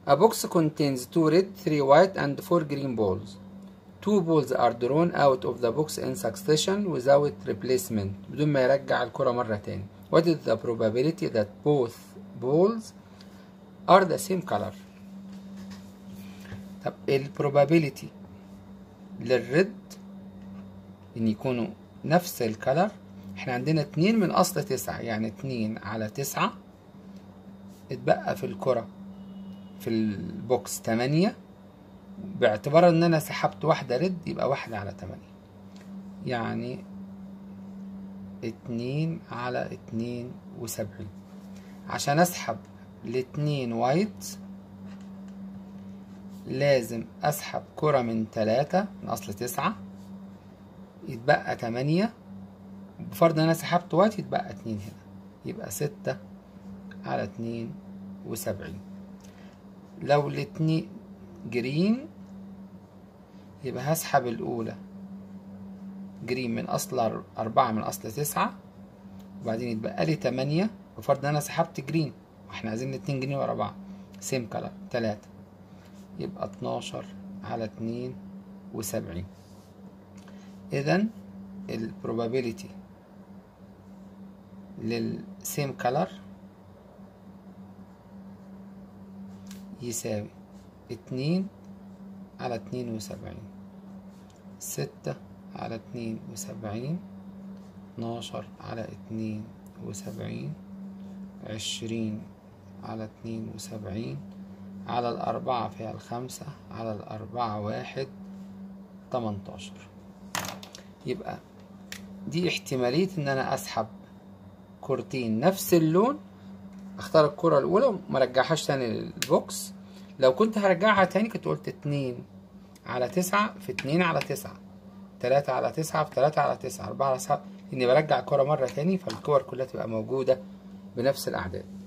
A box contains two red, three white, and four green balls. Two balls are drawn out of the box in succession without replacement بدون ما يرجع الكرة مرة تاني. What is the probability that both balls are the same color? طب ال probability للريد ان يكونوا نفس الكلر احنا عندنا اتنين من اصل تسعة يعني اتنين على تسعة اتبقى في الكرة في البوكس تمانية باعتبار ان انا سحبت واحدة ريد يبقى واحدة على تمانية يعني اتنين على اتنين وسبعين عشان اسحب الاتنين وايت لازم اسحب كرة من تلاتة من اصل تسعة يتبقى تمانية بفرض ان انا سحبت وايت يتبقى اتنين هنا يبقى ستة على اتنين وسبعين لو الاتنين جرين يبقى هسحب الأولى جرين من أصل أربعة من أصل تسعة وبعدين يتبقى لي تمانية بفرض إن أنا سحبت جرين واحنا عايزين الاتنين جرين ورا بعض سيم كلر تلاتة يبقى اتناشر على اتنين وسبعين إذا ال probability للسيم كلر يساوي اتنين على اتنين وسبعين ستة على اتنين وسبعين اتناشر على اتنين وسبعين عشرين على اتنين وسبعين على الأربعة فيها الخمسة على الأربعة واحد تمنتاشر يبقى دي احتمالية إن أنا أسحب كورتين نفس اللون اختار الكرة الأولى وما رجعهاش تاني للبوكس لو كنت هرجعها تاني كنت قلت اتنين على تسعة في اتنين على تسعة تلاتة على تسعة في تلاتة على تسعة أربعة على تسعة إني برجع الكرة مرة تاني فالكور كلها تبقى موجودة بنفس الأعداد